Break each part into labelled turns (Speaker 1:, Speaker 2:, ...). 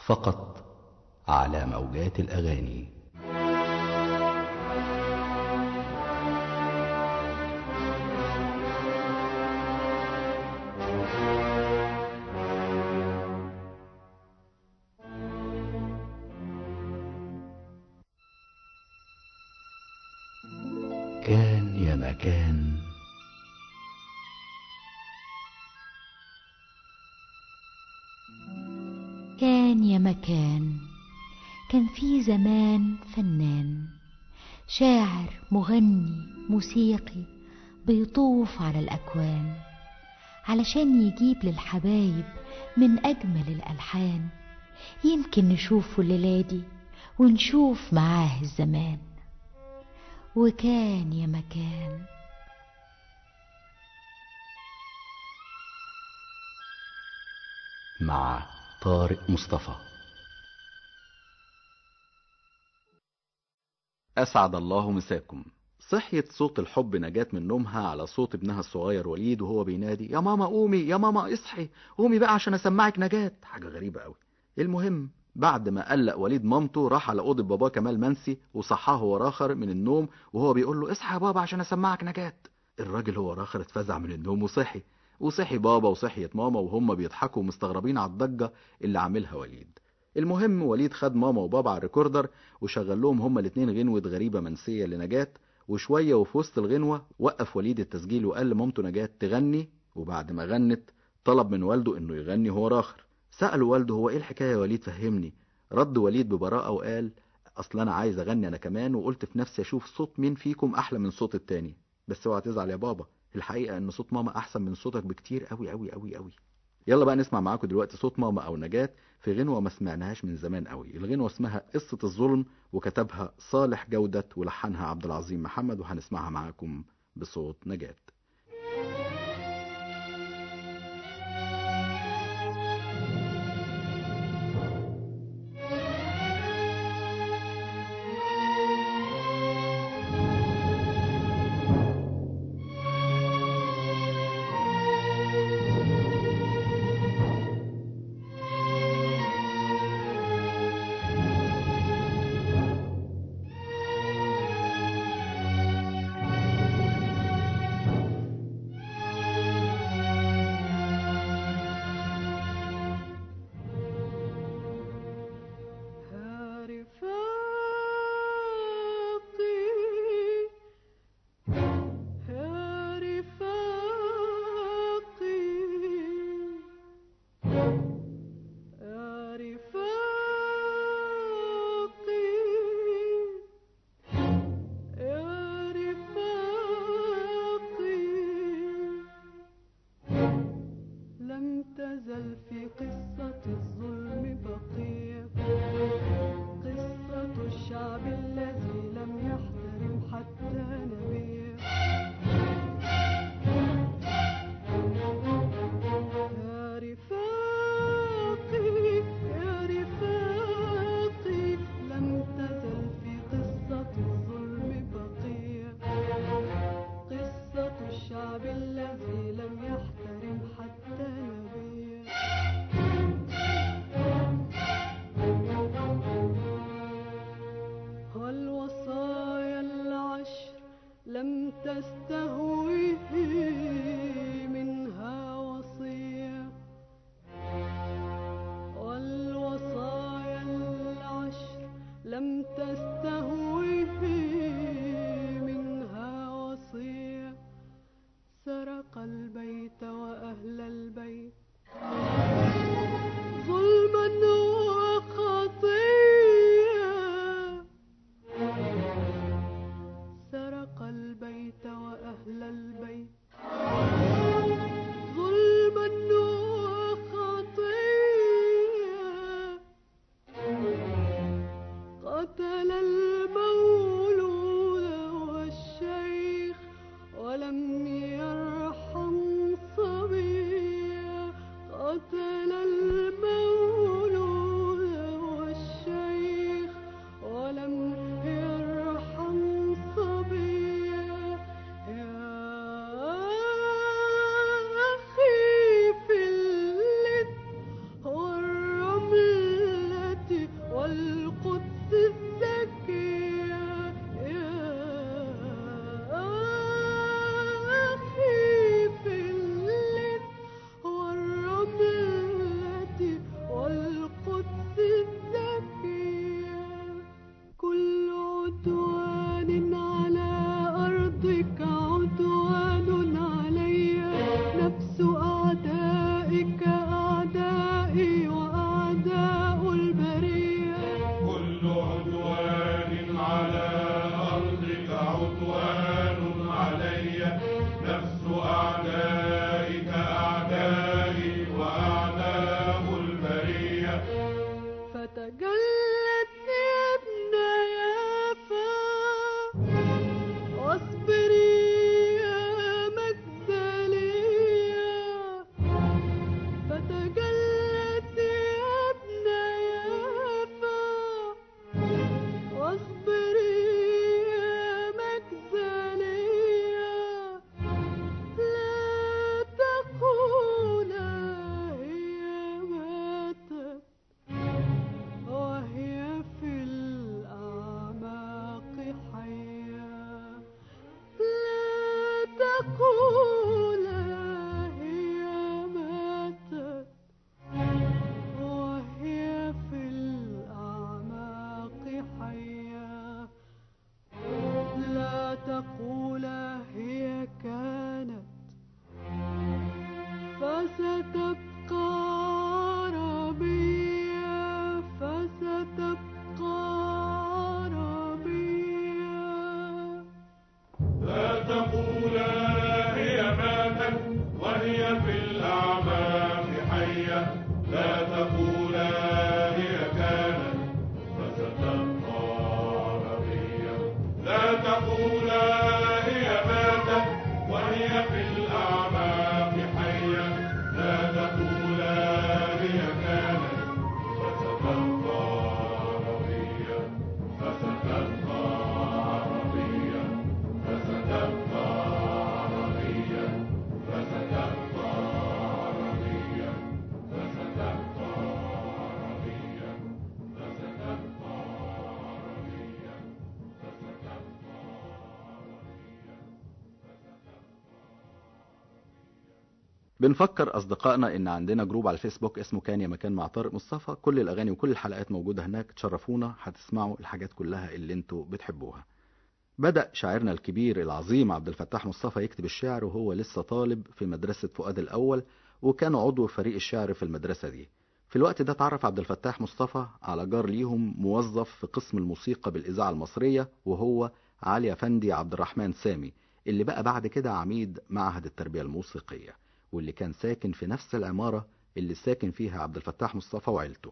Speaker 1: فقط على موجات الأغاني كان يا مكان
Speaker 2: كان يا مكان كان في زمان فنان شاعر مغني موسيقي بيطوف على الأكوان علشان يجيب للحبايب من أجمل الألحان يمكن نشوفه الليلة دي ونشوف معاه الزمان وكان يا مكان
Speaker 1: مع طارق مصطفى
Speaker 3: أسعد الله مساكم صحيت صوت الحب نجاة من نومها على صوت ابنها الصغير وليد وهو بينادي يا ماما قومي يا ماما اصحي قومي بقى عشان اسمعك نجاة حاجة غريبة قوي المهم بعد ما قلق وليد مامته راح على أوضة باباه كمال منسي وصحاه هو راخر من النوم وهو بيقول له اصحى يا بابا عشان اسمعك نجاة الراجل هو راخر اتفزع من النوم وصحي وصحي بابا وصحيت ماما وهم بيضحكوا مستغربين على الضجة اللي عاملها وليد المهم وليد خد ماما وبابا على الريكوردر وشغل لهم هما الاتنين غنوة غريبة منسية لنجاة وشوية وفي وسط الغنوة وقف وليد التسجيل وقال لمامته نجاة تغني وبعد ما غنت طلب من والده انه يغني هو راخر سأله والده هو ايه الحكاية يا وليد فهمني رد وليد ببراءة وقال اصل انا عايز اغني انا كمان وقلت في نفسي اشوف صوت مين فيكم احلى من صوت التاني بس اوعى تزعل يا بابا الحقيقة ان صوت ماما احسن من صوتك بكتير قوي قوي قوي قوي يلا بقى نسمع معاكم دلوقتي صوت ماما او نجاة في غنوة ما سمعناهاش من زمان قوي الغنوة اسمها قصة الظلم وكتبها صالح جودة ولحنها عبد العظيم محمد وهنسمعها معاكم بصوت نجاة
Speaker 4: فتجلت يا ابن يافا واصبري يا مجدلية فتجلت يا ابن يافا واصبري يا مجدلية لا تقولا هي ماتت وهي في الأعماق حية لا تقولا هي ماتت وهي في الأعماق حية لا تقولا هي كانت فستبقى عربية فستبقى عربية
Speaker 5: لا تقولا هي ماتت وهي في الأعماق حية لا تقولا هي كانت فستبقى عربية لا تقولا هي ماتت وهي في الأعماق حية لا تقولا هي كانت فستبقى عربية فستبقى عربية فستبقى عربية فستبقى عربية فستبقى عربية فستبقى عربية
Speaker 3: بنفكر أصدقائنا إن عندنا جروب على الفيسبوك اسمه كان يا مكان مع طارق مصطفى كل الأغاني وكل الحلقات موجودة هناك تشرفونا هتسمعوا الحاجات كلها اللي انتوا بتحبوها بدأ شاعرنا الكبير العظيم عبد الفتاح مصطفى يكتب الشعر وهو لسه طالب في مدرسة فؤاد الأول وكان عضو فريق الشعر في المدرسة دي في الوقت ده اتعرف عبد الفتاح مصطفى على جار ليهم موظف في قسم الموسيقى بالإذاعة المصرية وهو علي أفندي عبد الرحمن سامي اللي بقى بعد كده عميد معهد التربية الموسيقية واللي كان ساكن في نفس العمارة اللي ساكن فيها عبد الفتاح مصطفى وعيلته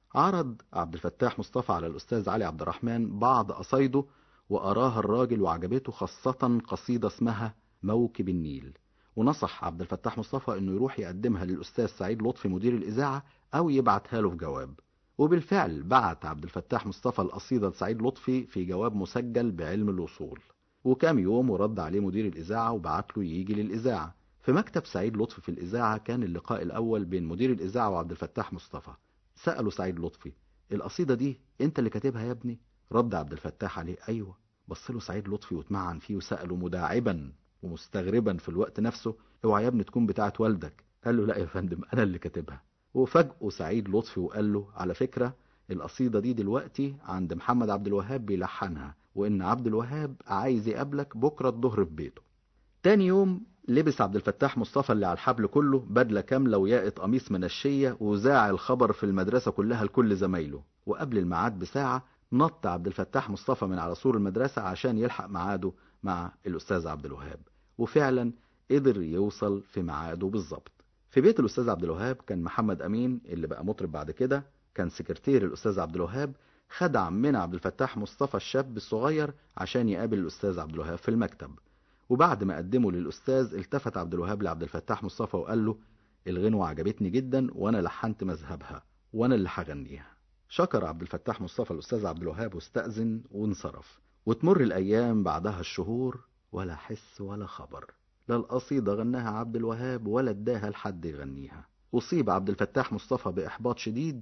Speaker 3: عرض عبد الفتاح مصطفى على الأستاذ علي عبد الرحمن بعض قصايده وأراها الراجل وعجبته خاصة قصيدة اسمها موكب النيل ونصح عبد الفتاح مصطفى انه يروح يقدمها للأستاذ سعيد لطفي مدير الإذاعة أو يبعتها له في جواب وبالفعل بعت عبد الفتاح مصطفى القصيدة لسعيد لطفي في جواب مسجل بعلم الوصول وكام يوم ورد عليه مدير الإذاعة وبعت له يجي للإذاعة في مكتب سعيد لطفي في الإذاعة كان اللقاء الأول بين مدير الإذاعة وعبد الفتاح مصطفى سأله سعيد لطفي القصيدة دي أنت اللي كاتبها يا ابني رد عبد الفتاح عليه أيوة بص له سعيد لطفي واتمعن فيه وسأله مداعبا ومستغربا في الوقت نفسه اوعى يا ابني تكون بتاعت والدك قال له لا يا فندم أنا اللي كاتبها وفاجئه سعيد لطفي وقال له على فكرة القصيدة دي دلوقتي عند محمد عبد الوهاب بيلحنها وإن عبد الوهاب عايز يقابلك بكرة الظهر في بيته تاني يوم لبس عبد الفتاح مصطفى اللي على الحبل كله بدلة كاملة وياقة قميص منشية وذاع الخبر في المدرسة كلها لكل زمايله وقبل الميعاد بساعة نط عبد الفتاح مصطفى من على سور المدرسة عشان يلحق ميعاده مع الأستاذ عبد الوهاب وفعلا قدر يوصل في ميعاده بالظبط في بيت الأستاذ عبد الوهاب كان محمد أمين اللي بقى مطرب بعد كده كان سكرتير الأستاذ عبد الوهاب خدع من عبد الفتاح مصطفى الشاب الصغير عشان يقابل الأستاذ عبد الوهاب في المكتب وبعد ما قدمه للأستاذ التفت عبد الوهاب لعبد الفتاح مصطفى وقال له الغنوة عجبتني جدا وأنا لحنت مذهبها وأنا اللي هغنيها شكر عبد الفتاح مصطفى الأستاذ عبد الوهاب واستأذن وانصرف وتمر الأيام بعدها الشهور ولا حس ولا خبر لا القصيدة غناها عبد الوهاب ولا اداها لحد يغنيها أصيب عبد الفتاح مصطفى بإحباط شديد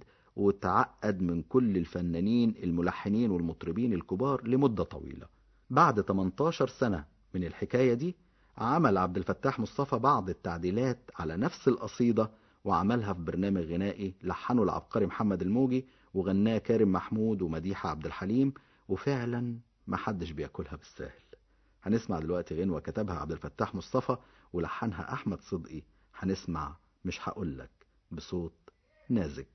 Speaker 3: وتعقد من كل الفنانين الملحنين والمطربين الكبار لمدة طويلة بعد 18 سنة من الحكاية دي عمل عبد الفتاح مصطفى بعض التعديلات على نفس القصيدة وعملها في برنامج غنائي لحنه العبقري محمد الموجي وغناه كارم محمود ومديحة عبد الحليم وفعلا محدش بياكلها بالساهل هنسمع دلوقتي غنوة كتبها عبد الفتاح مصطفى ولحنها أحمد صدقي هنسمع مش هقولك بصوت نازك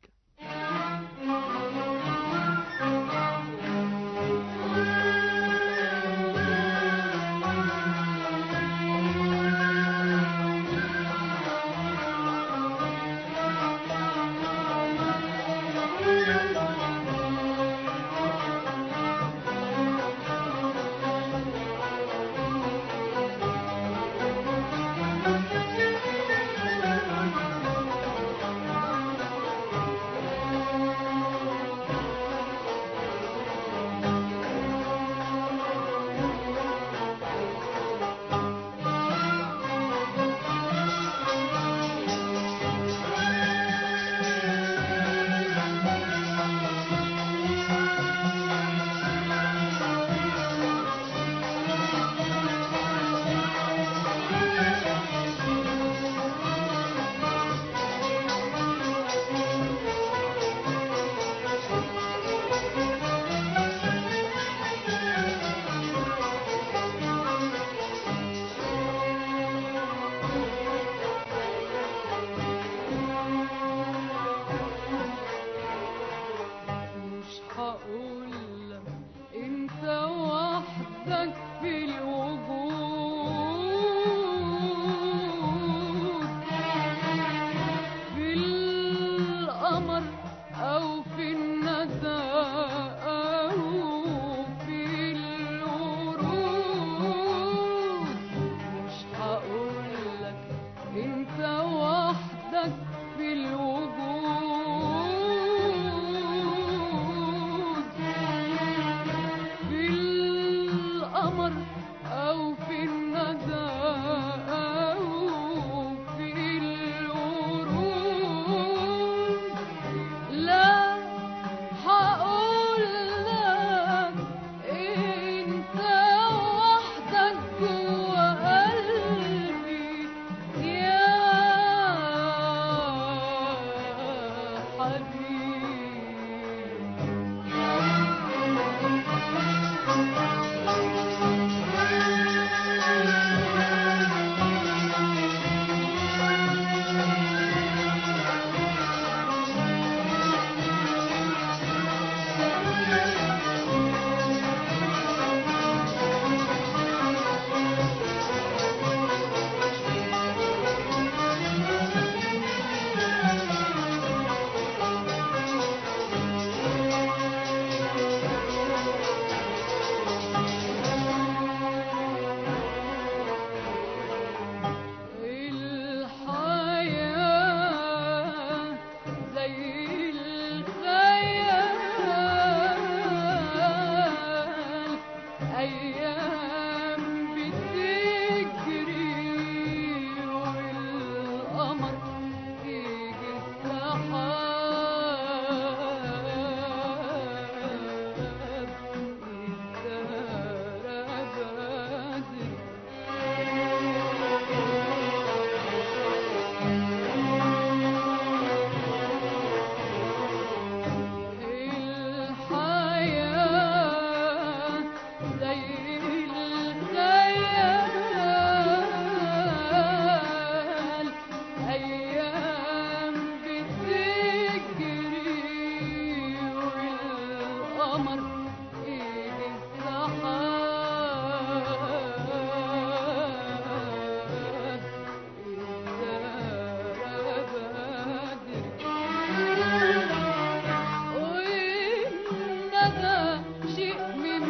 Speaker 4: والندى شيء من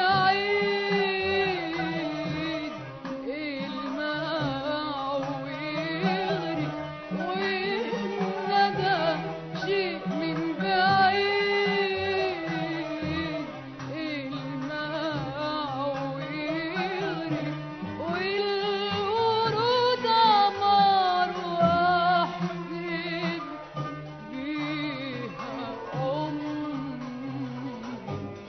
Speaker 4: بعيد الماء ويغري والندى شيء من بعيد الماء ويغري والورود عمار واحزن فيها أم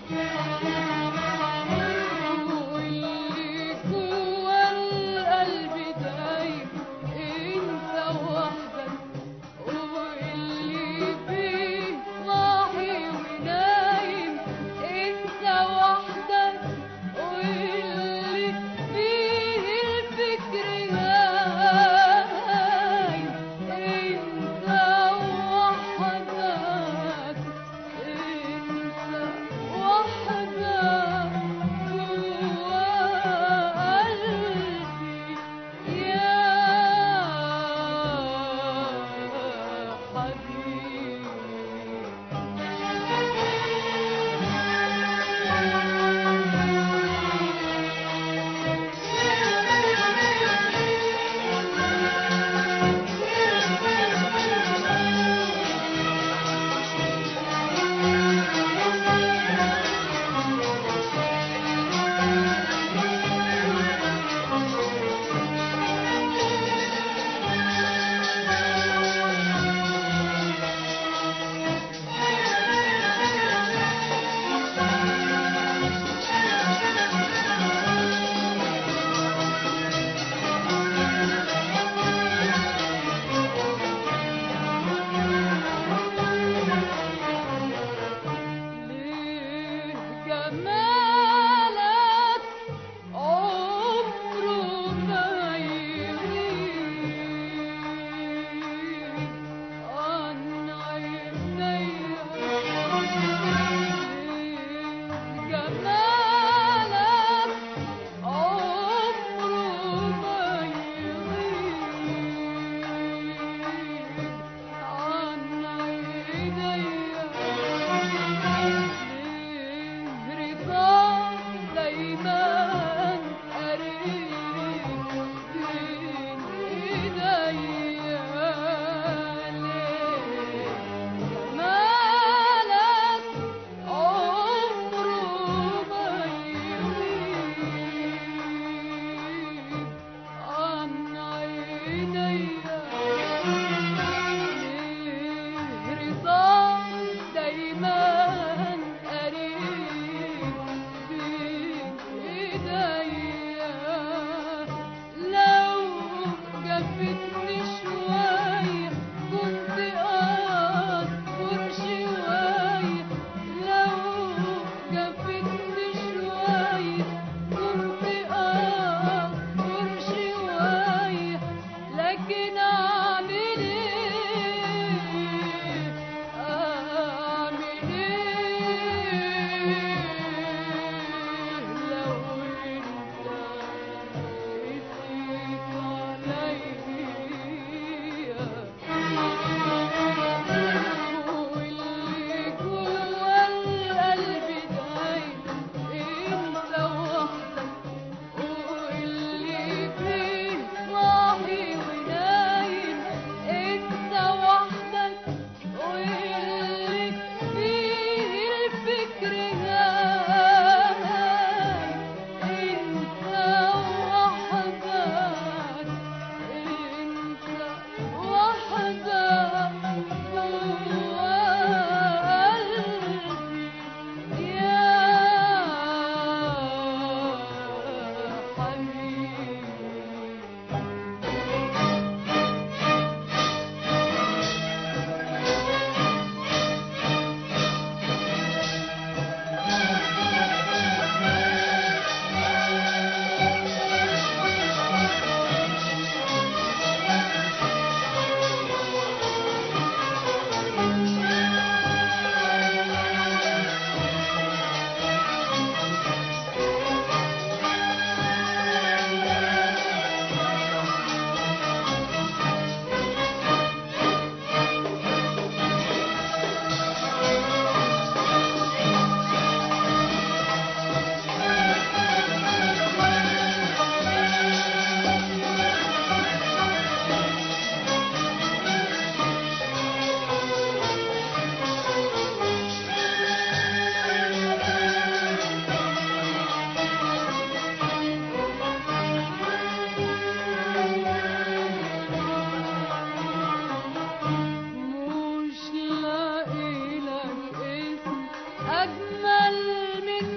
Speaker 4: أجمل من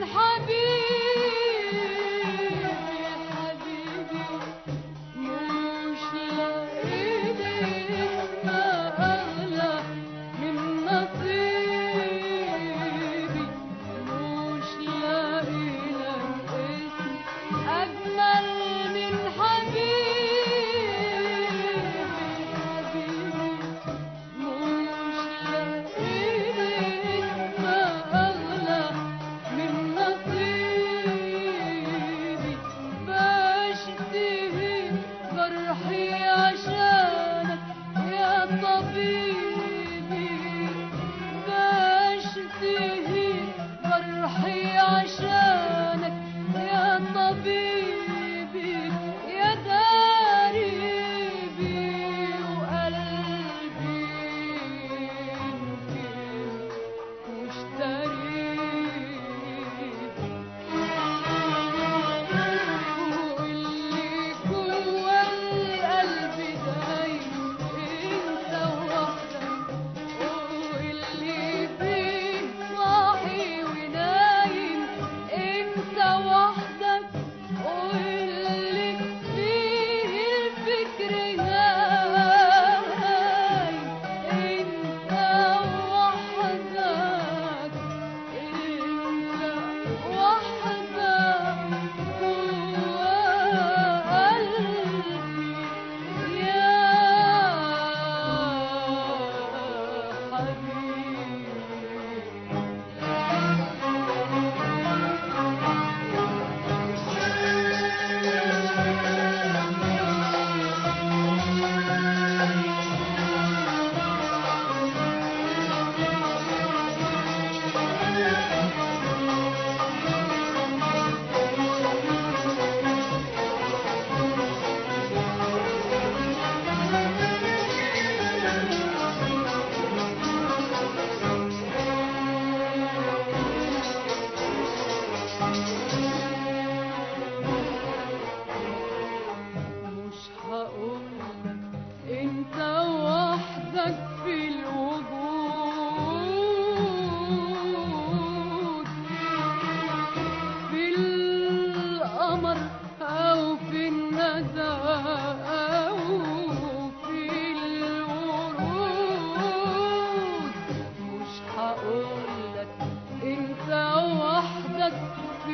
Speaker 4: حبيبي حبيبي مش لاقيلي ما أغلى من نصيبي مش لاقيلك اسم أجمل من حبيبي حبيبي مش لاقيلي ما أغلى من نصيبي بشتهي جرحي عشانك يا طبيبي بشتهي جرحي عشانك يا طبيبي يا داريبي وقلبي يمكن مشتري واللي جوا القلب دايم انت وحدك واللي فيه صاحي ونايم انت وحدك واللي فيه الفكر نايم انت وحدك انت وحدك جوا قلبي يا حبيبي مش هقولك انت وحدك في الوجود في القمر او في الندى او في الورود مش هقولك انت وحدك في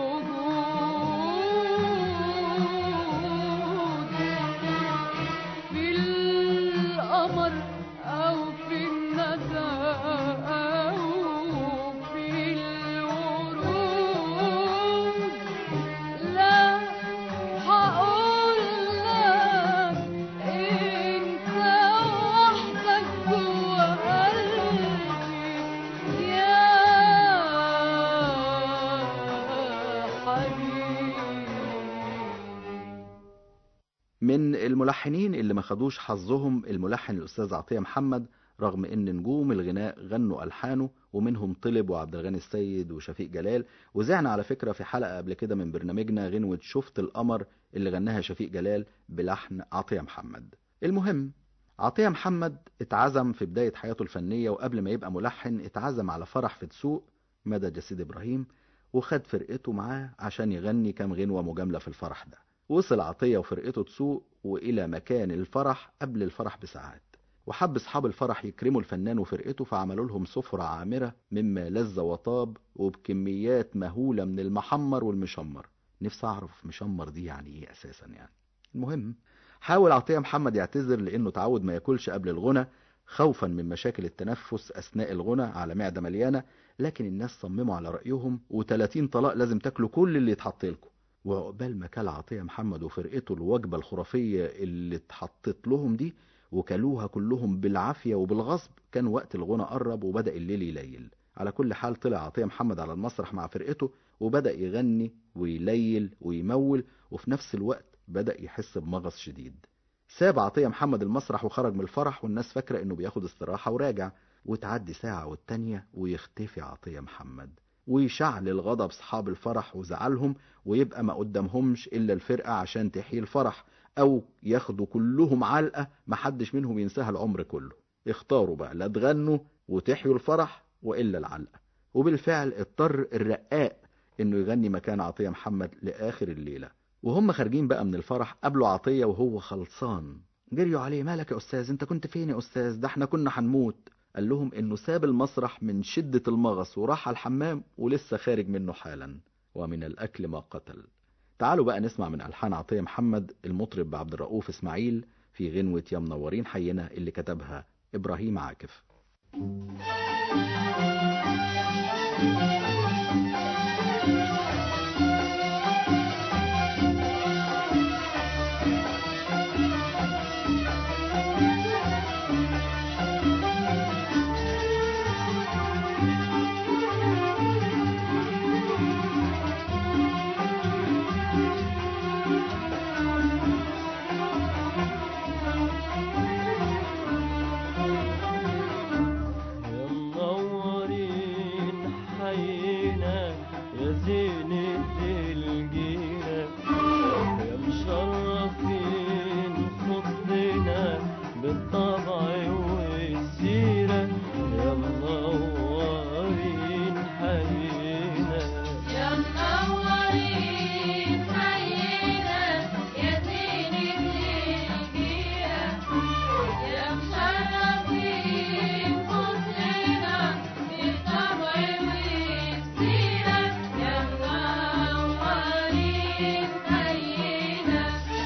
Speaker 4: الوجود في القمر أو في الندى أو في الورود لا هقول لك أنت وحدك جوا قلبي يا حبيبي
Speaker 3: من الملحنين اللي ما خدوش حظهم الملحن الأستاذ عطية محمد رغم ان نجوم الغناء غنوا ألحانه ومنهم طلب وعبد الغني السيد وشفيق جلال وزعنا على فكرة في حلقة قبل كده من برنامجنا غنوة شفت القمر اللي غناها شفيق جلال بلحن عطية محمد المهم عطية محمد اتعزم في بداية حياته الفنية وقبل ما يبقى ملحن اتعزم على فرح في دسوق مدى جسيد إبراهيم وخد فرقته معاه عشان يغني كام غنوة مجاملة في الفرح ده وصل عطية وفرقته تسوق وإلى مكان الفرح قبل الفرح بساعات وحب أصحاب الفرح يكرموا الفنان وفرقته فعملوا لهم سفرة عامرة مما لذ وطاب وبكميات مهولة من المحمر والمشمر نفسي أعرف مشمر دي يعني إيه أساسا يعني المهم حاول عطية محمد يعتذر لأنه تعود ما ياكلش قبل الغنى خوفا من مشاكل التنفس أثناء الغنى على معدة مليانة لكن الناس صمموا على رأيهم و30 طلاق لازم تاكلوا كل اللي يتحط لكم وعقبال ما كل عطية محمد وفرقته الوجبة الخرافية اللي اتحطت لهم دي وكلوها كلهم بالعافية وبالغصب كان وقت الغنى قرب وبدأ الليل يليل على كل حال طلع عطية محمد على المسرح مع فرقته وبدأ يغني ويليل ويمول وفي نفس الوقت بدأ يحس بمغص شديد ساب عطية محمد المسرح وخرج من الفرح والناس فاكرة انه بياخد استراحة وراجع وتعدي ساعة والتانية ويختفي عطية محمد ويشعل الغضب اصحاب الفرح وزعلهم ويبقى ما قدامهمش الا الفرقة عشان تحيي الفرح او ياخدوا كلهم علقة محدش منهم ينساها العمر كله اختاروا بقى لا تغنوا وتحيوا الفرح والا العلقة وبالفعل اضطر الرقاق انه يغني مكان عطية محمد لآخر الليلة وهم خارجين بقى من الفرح قابلوا عطية وهو خلصان جريوا عليه مالك يا أستاذ انت كنت فين يا أستاذ ده احنا كنا هنموت قال لهم انه ساب المسرح من شدة المغص وراح على الحمام ولسه خارج منه حالا ومن الأكل ما قتل تعالوا بقى نسمع من ألحان عطية محمد المطرب عبد الرؤوف إسماعيل في غنوة يا منورين حينا اللي كتبها إبراهيم عاكف
Speaker 6: يا منورين حينا يا زينة الجيرة يا مشرفين خطنا بالطبع والسيرة يا منورين حينا
Speaker 4: يا منورين حينا يا زينة الجيرة يا مشرفين فصلنا بالطبع والسيرة يا منورين حينا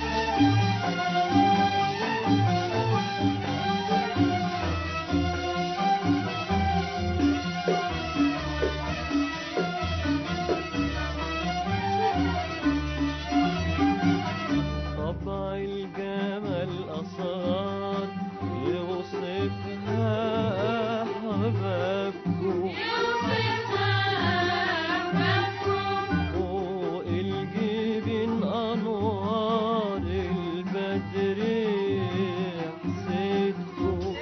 Speaker 6: طبع الجمال أسرار يوصفها أحبابكم فوق الجبين أنوار البدر حسيتكم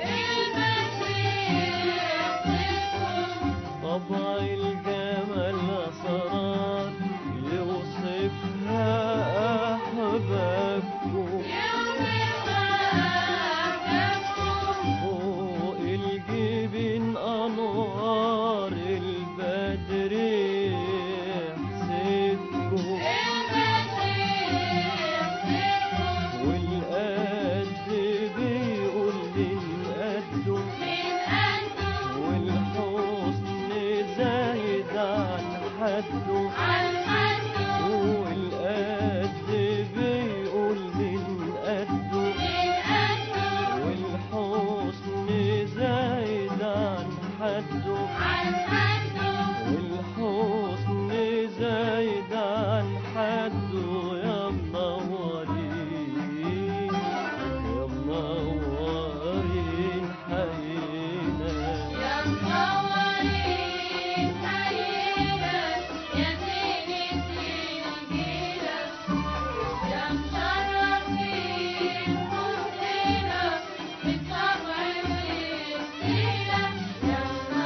Speaker 6: طبع الجمال أسرار يوصفها أحبابكم فوق الجبين أنوار البدر حسيتكم والقد بيقول للقد والحسن زايد عن حده والقد بيقول للقد والحسن زايد عن حده والحسن زايد عن حده يا منورين يا منورين حينا
Speaker 4: يا منورين حينا يا زينة الجيرة يا مشرفين خطنا بالطبع والسيرة يا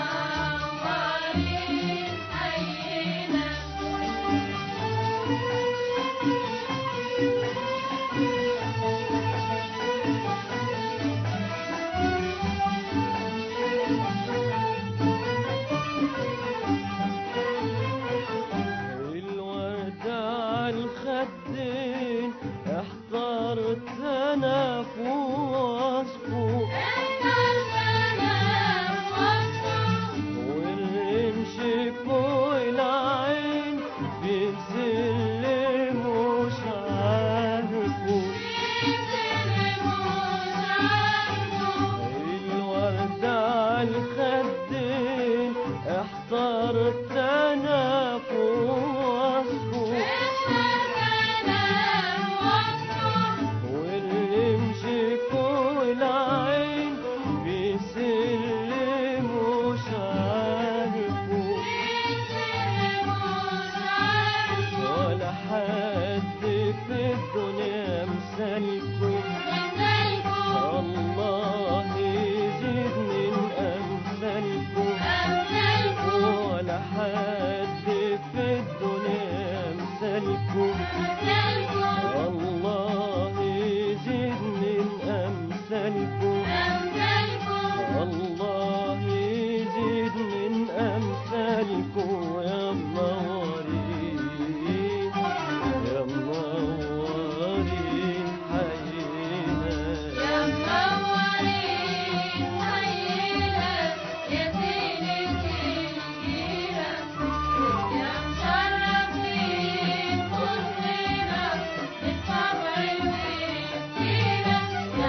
Speaker 4: منورين حينا
Speaker 6: الورد على الخدين احترت انا في وصفه والرمش فوق العين في سلم مش عارفه الورد على الخدين احترت انا في وصفه والرمش فوق العين بيسلم مش عارفه ولا حد في الدنيا مثلكم الله يزيد من أمثالكم ولا حد أمثالكوا يا منورين يا منورين حينا
Speaker 4: يا منورين حينا يا زينة الجيلة يا مشرفين كلنا بالطبع والسيرة يا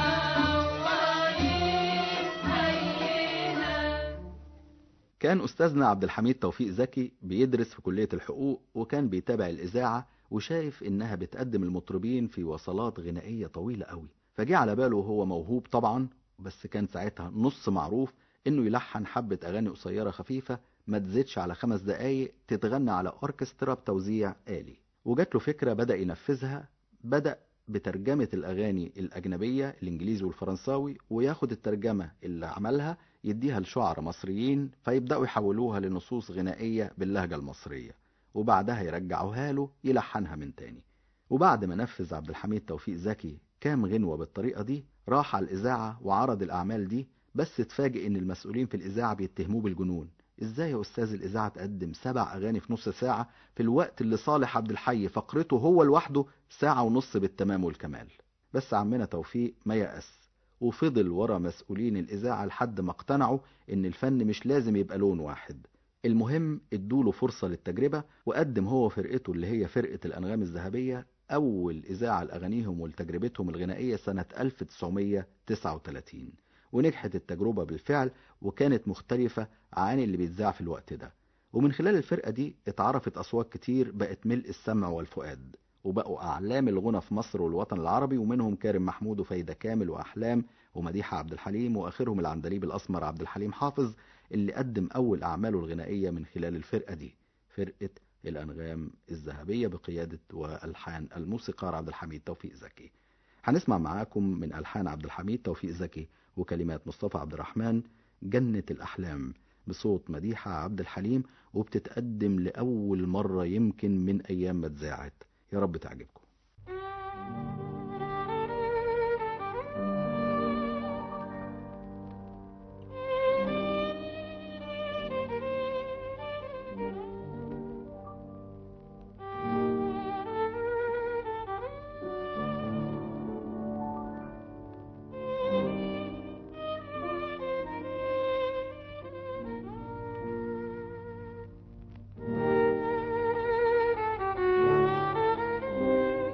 Speaker 4: منورين حينا
Speaker 3: كان أستاذنا عبد الحميد توفيق زكي بيدرس في كلية الحقوق وكان بيتابع الإذاعة وشايف إنها بتقدم المطربين في وصلات غنائية طويلة قوي فجه على باله وهو موهوب طبعا بس كان ساعتها نص معروف إنه يلحن حبة أغاني قصيرة خفيفة ما تزيدش على خمس دقايق تتغنى على أوركسترا بتوزيع آلي وجات له فكرة بدأ ينفذها بدأ بترجمة الأغاني الأجنبية الإنجليزي والفرنساوي وياخد الترجمة اللي عملها يديها لشعراء مصريين فيبدأوا يحولوها لنصوص غنائية باللهجة المصرية وبعدها يرجعوها له يلحنها من تاني وبعد ما نفذ عبد الحميد توفيق زكي كام غنوة بالطريقة دي راح على الإذاعة وعرض الأعمال دي بس اتفاجئ إن المسؤولين في الإذاعة بيتهموه بالجنون إزاي يا أستاذ الإذاعة تقدم سبع أغاني في نص ساعة في الوقت اللي صالح عبد الحي فقرته هو لوحده ساعة ونص بالتمام والكمال بس عمنا توفيق ما يأس وفضل ورا مسؤولين الإذاعة لحد ما اقتنعوا إن الفن مش لازم يبقى لون واحد المهم ادوله فرصة للتجربة وقدم هو وفرقته اللي هي فرقة الأنغام الذهبية أول إذاعة لأغانيهم ولتجربتهم الغنائية سنة 1939 ونجحت التجربة بالفعل وكانت مختلفة عن اللي بيتذاع في الوقت ده ومن خلال الفرقة دي اتعرفت أصوات كتير بقت ملء السمع والفؤاد وبقوا أعلام الغنى في مصر والوطن العربي ومنهم كارم محمود وفايدة كامل وأحلام ومديحة عبد الحليم وآخرهم العندليب الأسمر عبد الحليم حافظ اللي قدم أول أعماله الغنائية من خلال الفرقة دي فرقة الأنغام الذهبية بقيادة وألحان الموسيقار عبد الحميد توفيق زكي هنسمع معاكم من ألحان عبد الحميد توفيق زكي وكلمات مصطفى عبد الرحمن جنة الأحلام بصوت مديحة عبد الحليم وبتتقدم لأول مرة يمكن من أيام ما اتذاعت يا رب تعجبكم
Speaker 7: Thank you.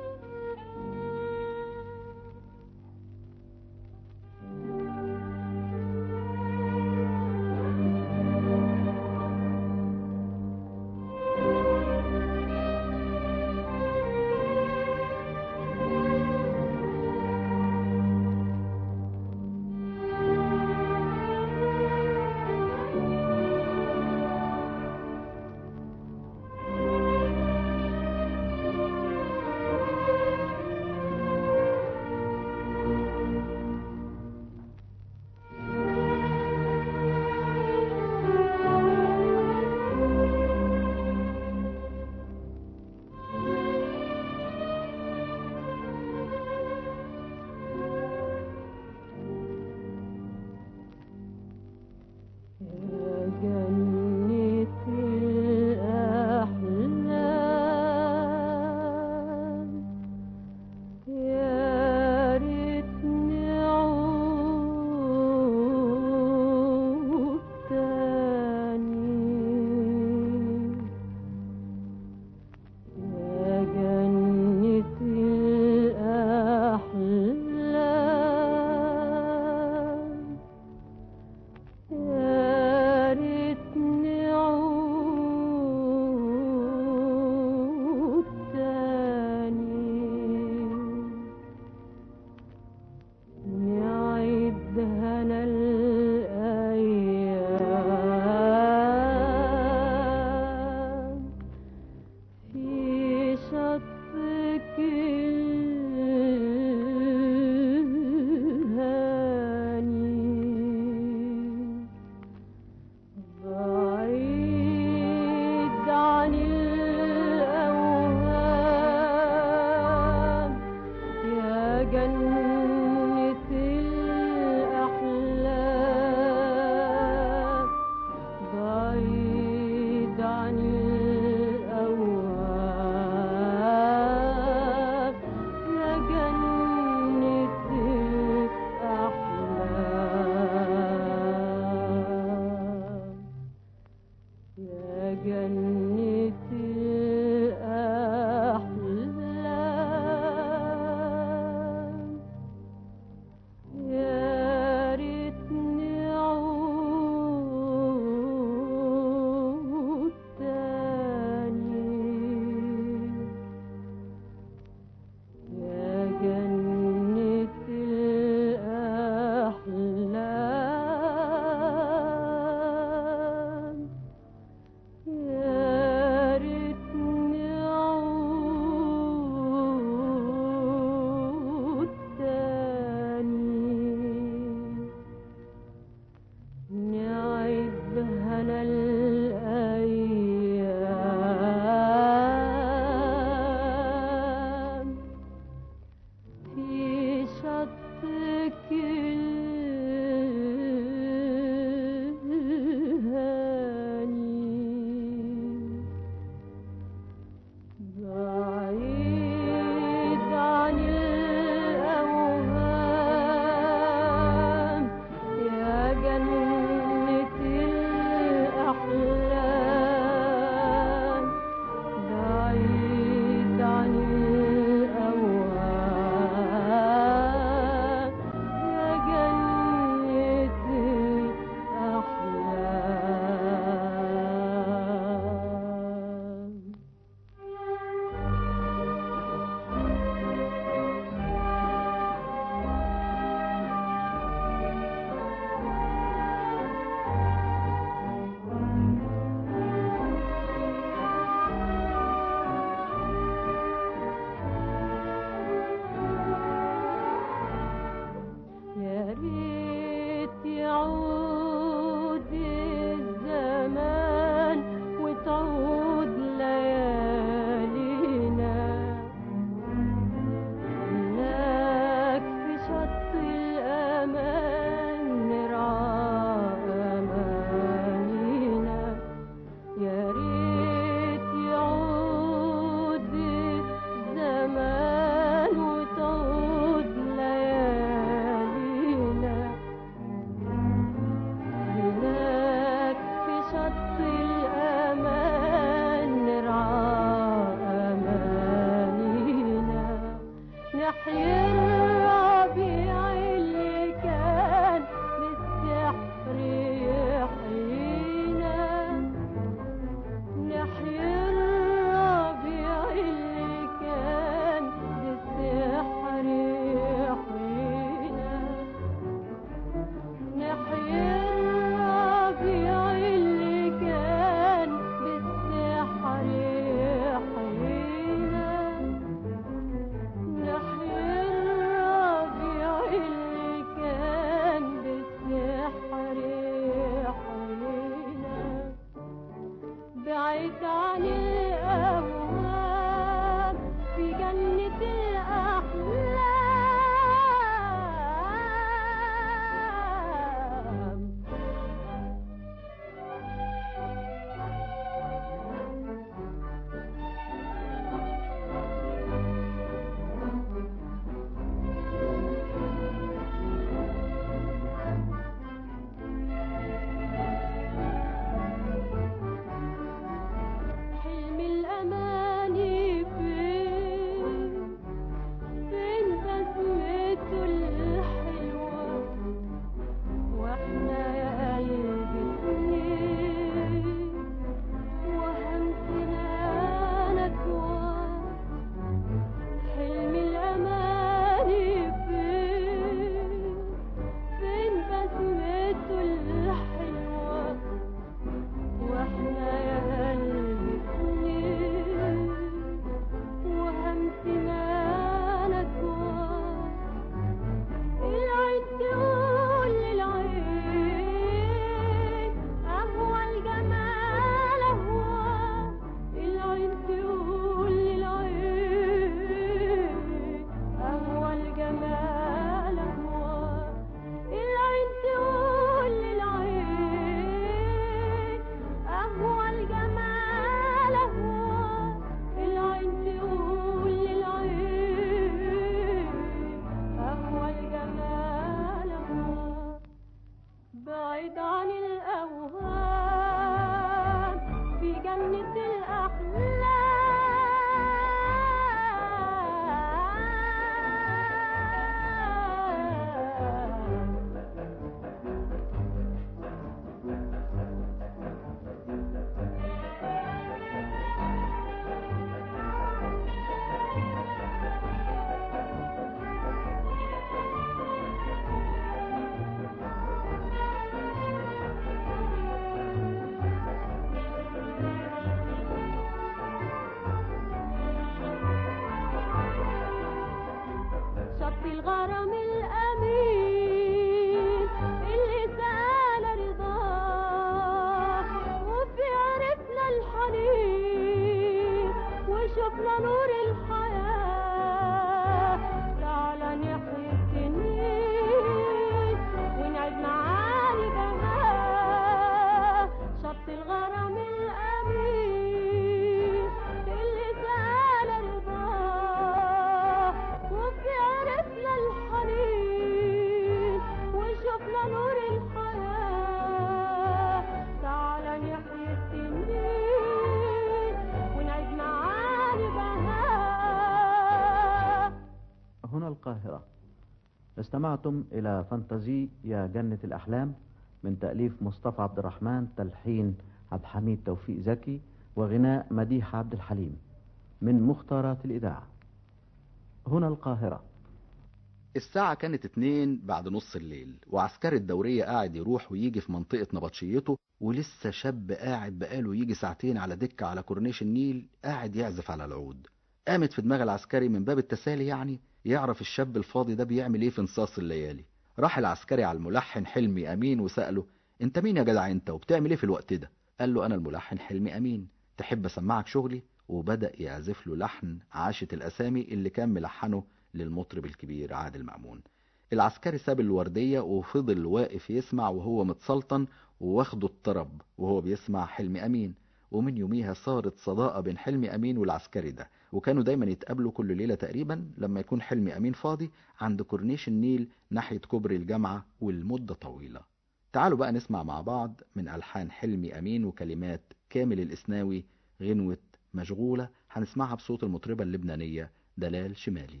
Speaker 7: استمعتم إلى فانتازي يا جنة الأحلام من تأليف مصطفى عبد الرحمن تلحين عبد الحميد توفيق زكي وغناء مديح عبد الحليم من مختارات الإذاعة هنا القاهرة
Speaker 3: الساعة كانت اتنين بعد نص الليل وعسكري الدورية قاعد يروح ويجي في منطقة نبطشيته ولسه شاب قاعد بقاله يجي ساعتين على دكة على كورنيش النيل قاعد يعزف على العود قامت في دماغ العسكري من باب التسالي يعني يعرف الشاب الفاضي ده بيعمل ايه في نصاص الليالي راح العسكري على الملحن حلمي أمين وسأله انت مين يا جدع انت وبتعمل ايه في الوقت ده قال له انا الملحن حلمي أمين تحب اسمعك شغلي وبدأ يعزف له لحن عاشت الأسامي اللي كان ملحنه للمطرب الكبير عادل مأمون العسكري ساب الوردية وفضل واقف يسمع وهو متسلطن وواخده الطرب وهو بيسمع حلمي أمين ومن يوميها صارت صداقة بين حلمي أمين والعسكري ده وكانوا دايما يتقابلوا كل ليلة تقريبا لما يكون حلمي أمين فاضي عند كورنيش النيل ناحية كوبري الجامعة والمدة طويلة تعالوا بقى نسمع مع بعض من ألحان حلمي أمين وكلمات كامل الإسناوي غنوة مشغولة هنسمعها بصوت المطربة اللبنانية دلال شمالي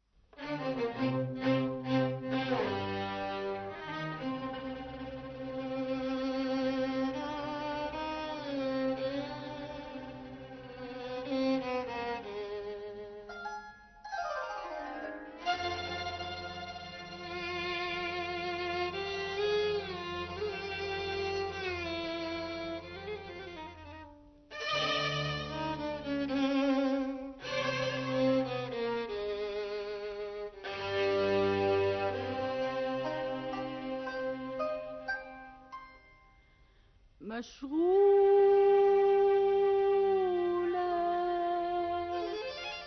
Speaker 8: مشغولة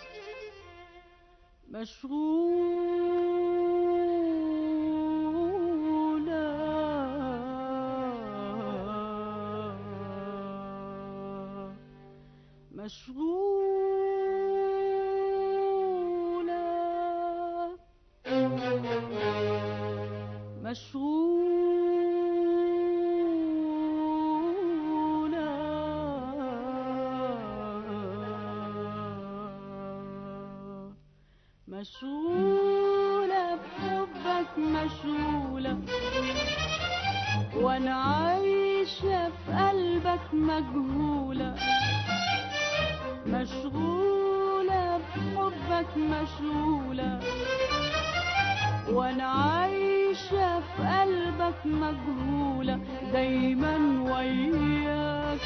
Speaker 8: مشغولة مشغولة مشغولة مشغولة بحبك مشغولة وانا عايشة في قلبك مجهولة مشغولة بحبك مشغولة وانا عايشة في قلبك مجهولة دايما وياك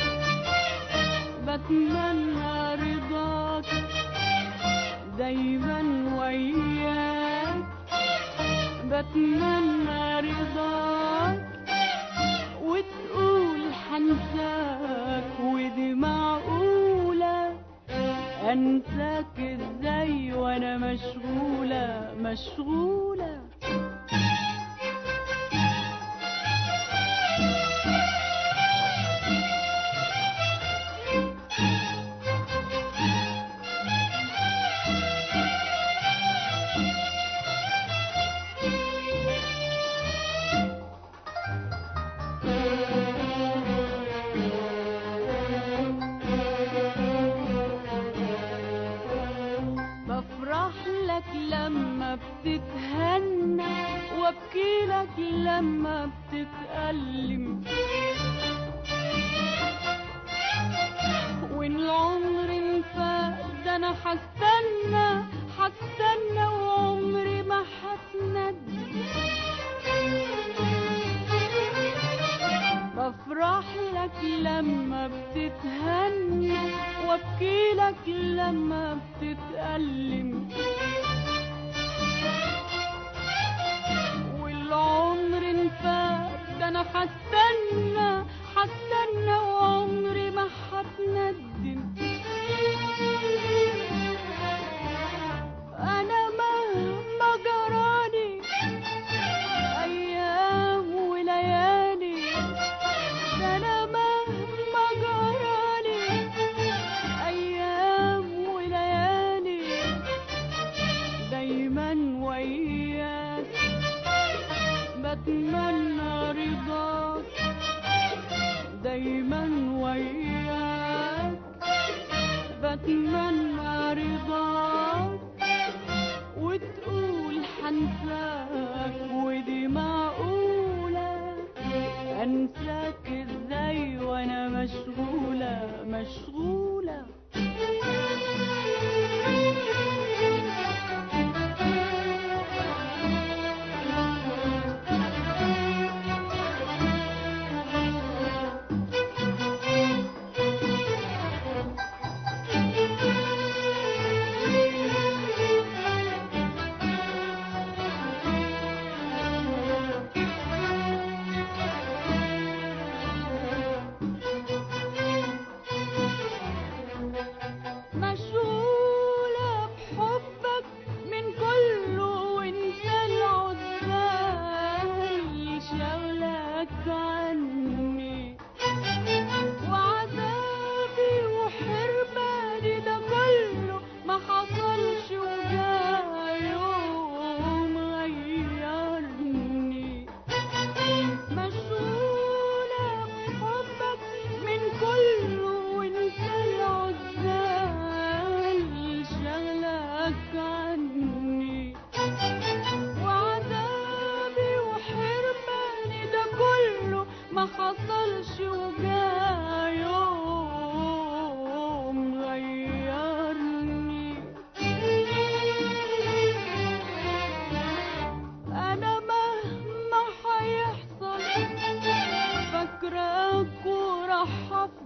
Speaker 8: بتمنى رضاك دايما وياك بتمنى رضاك وتقول حنساك ودي معقولة انساك ازاي وانا مشغولة مشغولة بفرح لك لما بتتهنى وابكي لك لما بتتألم وان العمر انفات ده انا هستنى هستنى وعمري ما هتندم بفرح لك لما بتتهنى وابكي لك لما بتتألم والعمر انفات ده انا هستنى هستنى وعمري ما هتندم انا مهما جرالي ايام وليالي ده انا مهما جرالي ايام وليالي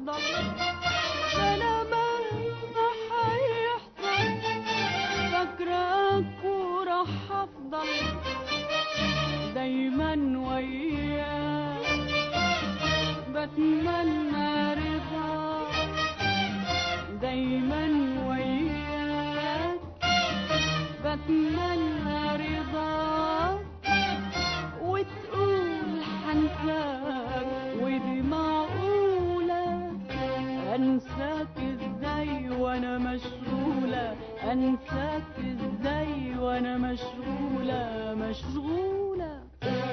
Speaker 8: هفضل ده انا مهما هيحصل فاكراك وراح افضل دايما وياك بتمنى رضاك دايما وياك بتمنى رضاك وتقول حنساك ودي معقولة أنساك ازاي وأنا مشغولة أنساك ازاي وأنا مشغولة مشغولة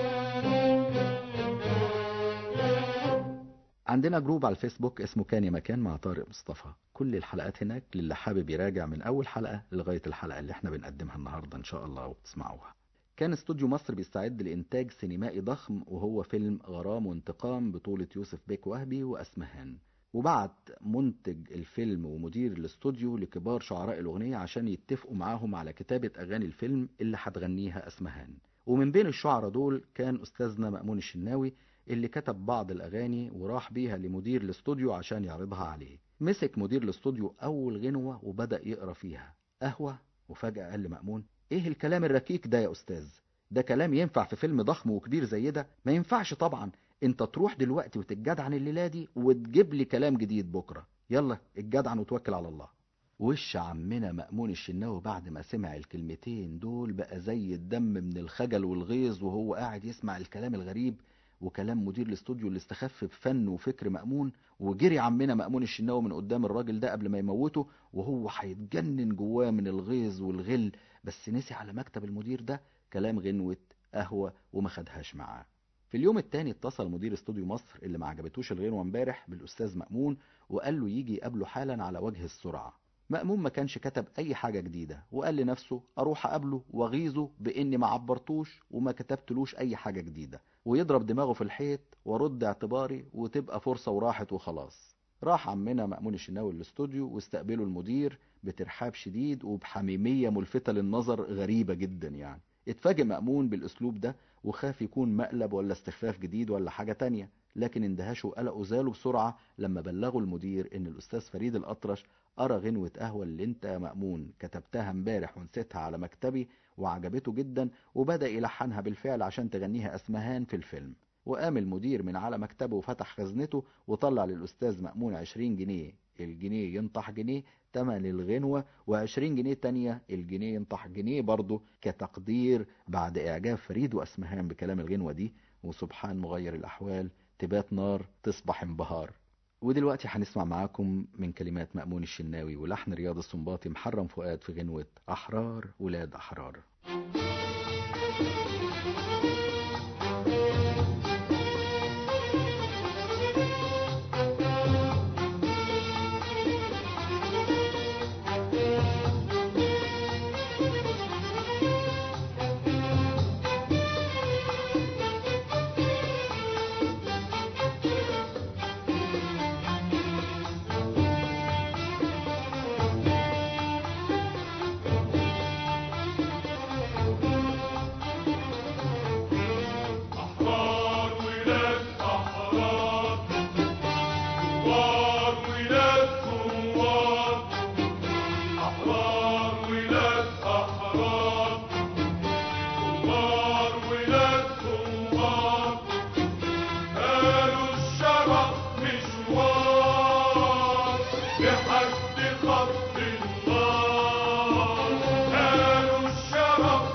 Speaker 3: عندنا جروب على الفيسبوك اسمه كان يا مكان مع طارق مصطفى كل الحلقات هناك للي حابب يراجع من أول حلقة لغاية الحلقة اللي احنا بنقدمها النهاردة إن شاء الله وبتسمعوها كان استوديو مصر بيستعد لإنتاج سينمائي ضخم وهو فيلم غرام وانتقام بطولة يوسف بيك وهبي وأسمهان وبعت منتج الفيلم ومدير الاستوديو لكبار شعراء الأغنية عشان يتفقوا معاهم على كتابة أغاني الفيلم اللي هتغنيها أسمهان ومن بين الشعراء دول كان أستاذنا مأمون الشناوي اللي كتب بعض الأغاني وراح بيها لمدير الاستوديو عشان يعرضها عليه مسك مدير الاستوديو أول غنوة وبدأ يقرأ فيها قهوة وفجأة قال لمأمون إيه الكلام الركيك ده يا أستاذ ده كلام ينفع في فيلم ضخم وكبير زي ده ما ينفعش طبعا انت تروح دلوقتي وتتجدعن الليلة دي وتجيب لي كلام جديد بكرة يلا اتجدعن وتوكل على الله وش عمنا مأمون الشناوي بعد ما سمع الكلمتين دول بقى زي الدم من الخجل والغيظ وهو قاعد يسمع الكلام الغريب وكلام مدير الاستوديو اللي استخف بفن وفكر مأمون وجري عمنا مأمون الشناوي من قدام الراجل ده قبل ما يموته وهو هيتجنن جواه من الغيظ والغل بس نسي على مكتب المدير ده كلام غنوة قهوة وما خدهاش معاه في اليوم التاني اتصل مدير استوديو مصر اللي ما عجبتوش الغنوة امبارح بالأستاذ مأمون وقال له يجي يقابله حالا على وجه السرعة مأمون ما كانش كتب أي حاجة جديدة وقال لنفسه أروح أقابله وأغيظه بإني ما عبرتوش وما كتبتلوش أي حاجة جديدة ويضرب دماغه في الحيط وارد اعتباري وتبقى فرصة وراحت وخلاص راح عمنا مأمون الشناوي الاستوديو واستقبله المدير بترحاب شديد وبحميمية ملفتة للنظر غريبة جدا يعني اتفاجئ مأمون بالأسلوب ده وخاف يكون مقلب ولا استخفاف جديد ولا حاجة تانية لكن اندهاشه وقلقه زالوا بسرعة لما بلغوا المدير ان الأستاذ فريد الأطرش قرا غنوة قهوة اللي انت يا مأمون كتبتها امبارح ونسيتها على مكتبي وعجبته جدا وبدأ يلحنها بالفعل عشان تغنيها أسمهان في الفيلم وقام المدير من على مكتبه وفتح خزنته وطلع للأستاذ مأمون عشرين جنيه الجنيه ينطح جنيه تمن الغنوة وعشرين جنيه تانية الجنيه ينطح جنيه برضه كتقدير بعد إعجاب فريد وأسمهان بكلام الغنوة دي وسبحان مغير الأحوال تبات نار تصبح انبهار ودلوقتي هنسمع معاكم من كلمات مأمون الشناوي ولحن رياض السنباطي محرم فؤاد في غنوة أحرار ولاد أحرار
Speaker 5: أحرار ولاد أحرار ثوار ولاد ثوار أحرار ولاد أحرار ثوار ولاد ثوار قالوا الشرف مشوار لحد خط النار قالوا الشرف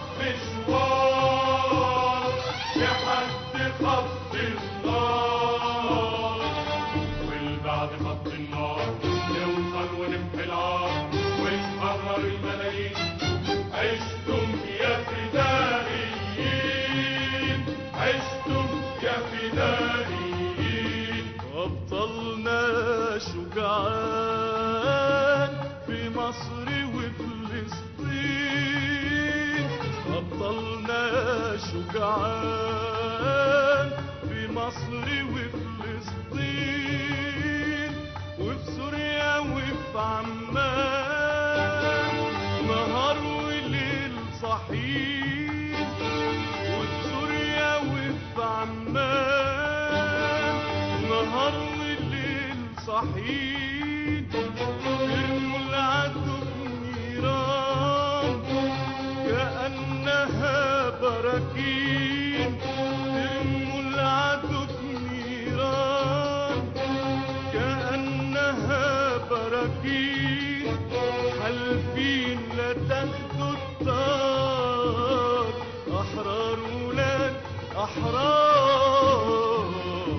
Speaker 5: مشوار لحد خط النار والبعد خط النار نوصل ونمحي العار ونحرر الملايين عشتم يا فدائيين عشتم يا فدائيين
Speaker 6: أبطالنا شجعان في مصر وفلسطين أبطالنا شجعان في مصر وفلسطين وفي سوريا وفي عمان نهار وليل صحيح وفي سوريا وفي عمان نهار وليل صحيح أحرار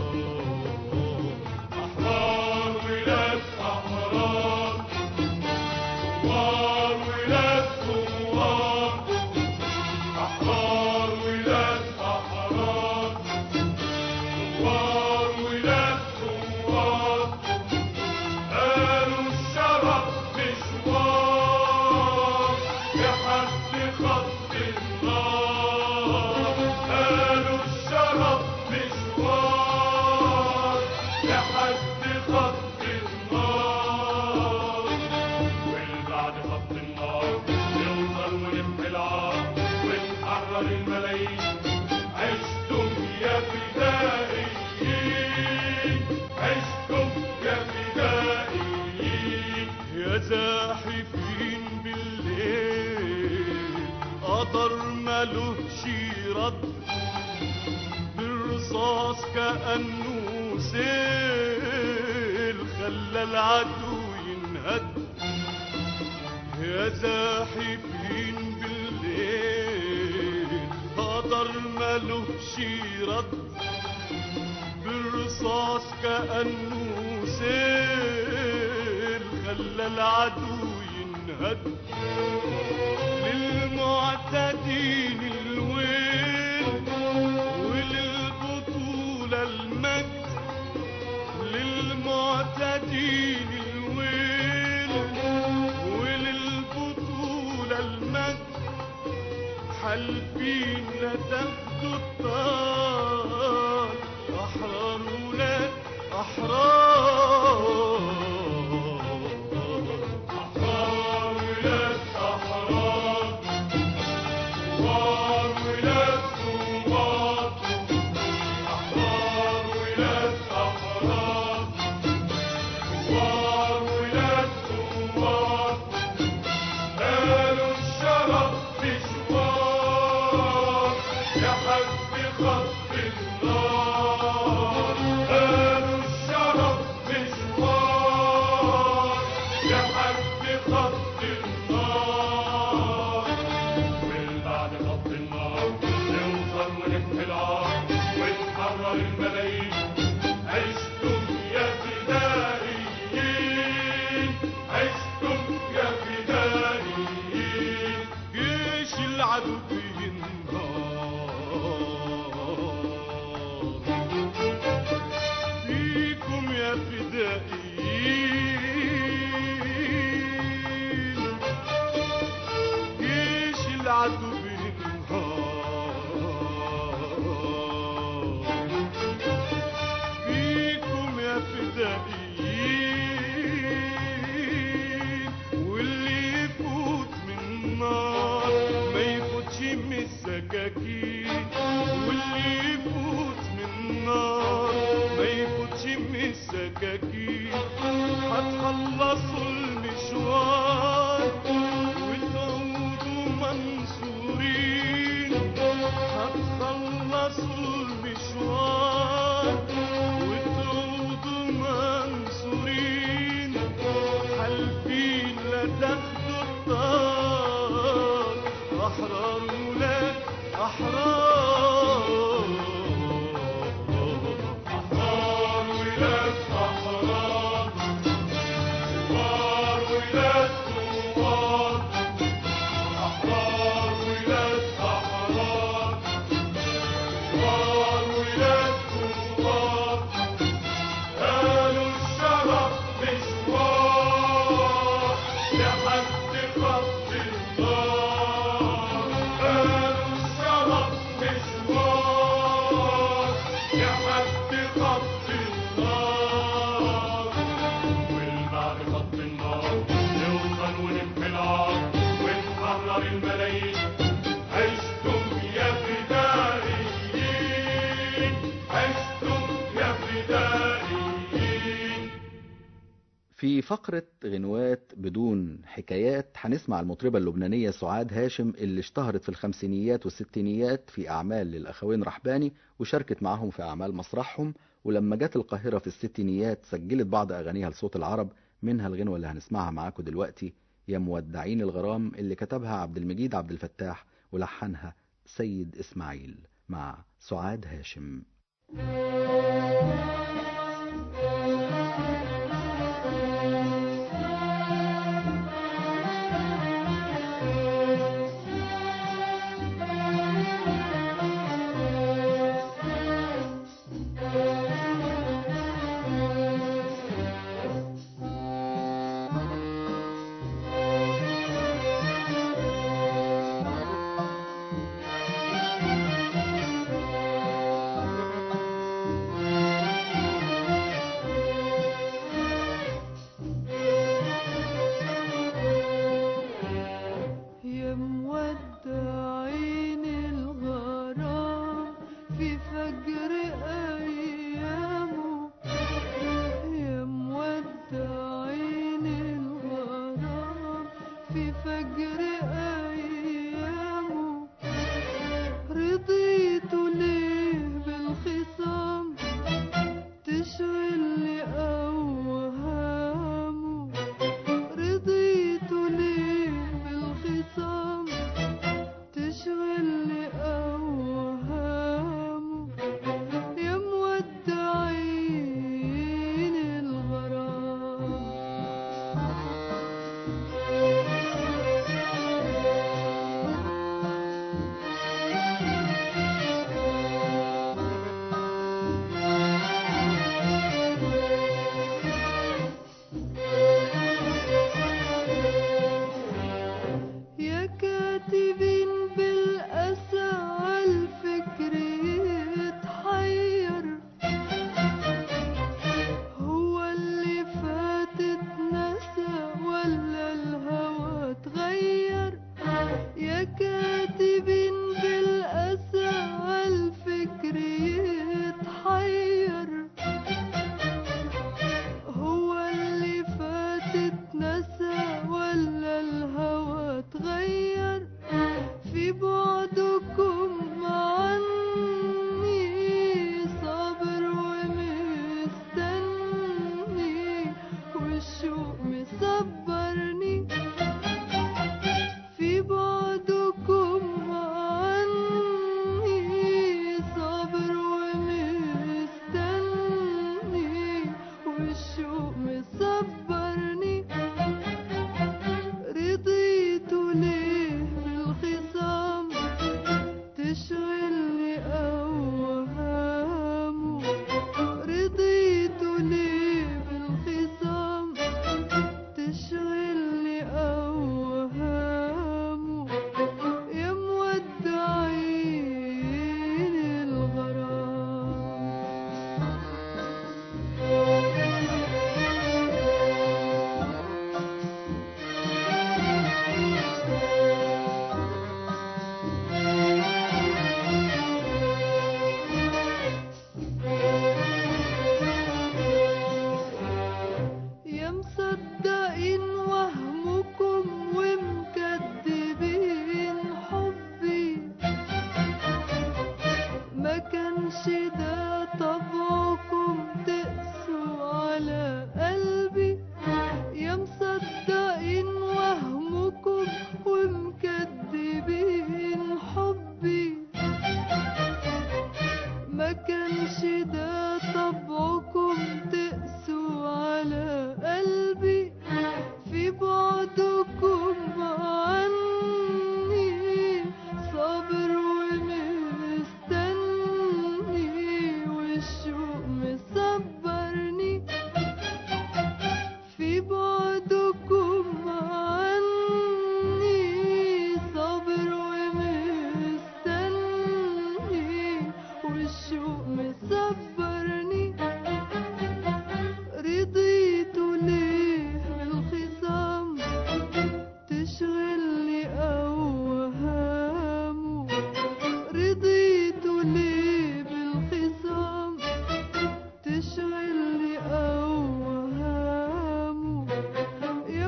Speaker 5: أحرار ولاد أحرار ثوار ولاد ثوار أحرار ولاد أحرار ثوار ولاد ثوار قالوا الشرف مشوار لحد خط النار قالوا الشرف مشوار لحد خط النار والبعد خط النار نوصل ونمحي العار ونحرر الملايين عشتم يا فدائيين عشتم يا فدائيين
Speaker 6: يا زاحفين بالليل قدر ملوش رد بالرصاص كأنه سيل خلى العدو ينهد يا زاحفين بالليل قدر ملوش رد بالرصاص كأنه سيل خلى العدو ينهد للمعتدين الويل وللبطولة المجد للمعتدين الويل وللبطولة المجد حالفين لا تاخدوا الطار أحرار ولاد أحرار
Speaker 5: أحرار ولاد أحرار ثوار ولاد ثوار أحرار ولاد أحرار ثوار ولاد ثوار قالوا الشرف مشوار لحد خط النار قالوا الشرف مشوار لحد خط النار والبعد خط النار نوصل ونمحي العار ونحرر الملايين عشتم يا فدائيين عشتم يا فدائيين
Speaker 6: جيش العدو بينهار فيكم يا فدائيين جيش العدو بينهار فيكم يا فدائيين واللي يفوت من النار ما يفوتش من السكاكين واللي يفوت من النار ما يفوتش من السكاكين هتخلصوا المشوار وتعودوا منصورين هتخلصوا المشوار وتعودوا منصورين حالفين لا تاخدوا الطار أحرار ولاد أحرار
Speaker 5: أحرار ولاد أحرار ثوار ولاد ثوار أحرار ولاد أحرار ثوار ولاد ثوار قالوا الشرف مشوار لحد خط النار قالوا الشرف مشوار لحد خط النار والبعد خط النار نوصل ونمحي العار ونحرر الملايين عشتم يا فدائيين عشتم يا فدائيين
Speaker 3: في فقرة غنوات بدون حكايات هنسمع المطربة اللبنانية سعاد هاشم اللي اشتهرت في الخمسينيات والستينيات في أعمال للأخوين رحباني وشاركت معهم في أعمال مسرحهم ولما جت القاهرة في الستينيات سجلت بعض أغانيها لصوت العرب منها الغنوة اللي هنسمعها معاكم دلوقتي يا مودعين الغرام اللي كتبها عبد المجيد عبد الفتاح ولحنها سيد إسماعيل مع سعاد هاشم
Speaker 8: يا مودعين الغرام في فجر أيامه يا مودعين الغرام في فجر أيامه رضيت ليه بالخصام تشغلني أوهامه رضيت ليه بالخصام تشغلني أوهامه يا مودعين الغرام يا كاتبين بالأسى عالفكر يتحير هو اللي فات اتنسى ولا الهوى اتغير يا كاتبين بالأسى عالفكر يتحير هو اللي فات اتنسى ولا الهوى اتغير في بعدكم عني صابر ومستني والشوق مصبرني في بعدكم عني صابر ومستني والشوق مصبرني رضيت ليه بالخصام تشغلني أوهامه رضيت ليه بالخصام تشغلني أوهامه يا مودعين الغرام يا مصدقين وهمكم ومكدبين حبي ما كانش ده طبعكم تقسوا على قلبي يا مصدقين وهمكم ومكدبين حبي ما كانش ده طبعكم تقسوا على قلبي في بعدكم عني صابر ومستني والشوق مصبرني في بعدكم عني صابر ومستني والشوق مصبرني رضيت ليه بالخصام تشغلني أوهامه رضيت ليه بالخصام تشغلني أوهامه يا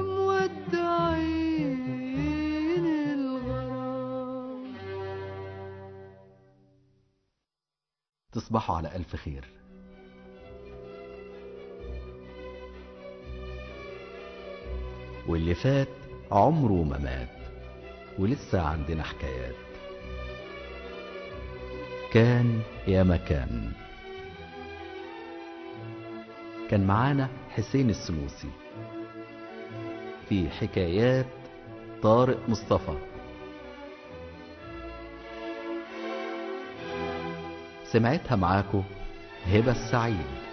Speaker 8: مودعين الغرام
Speaker 3: تصبحوا على ألف خير
Speaker 1: واللي فات عمره ما مات ولسه عندنا حكايات كان يا مكان كان معانا حسين السنوسي في حكايات طارق مصطفى سمعتها معاكو هبة السعيد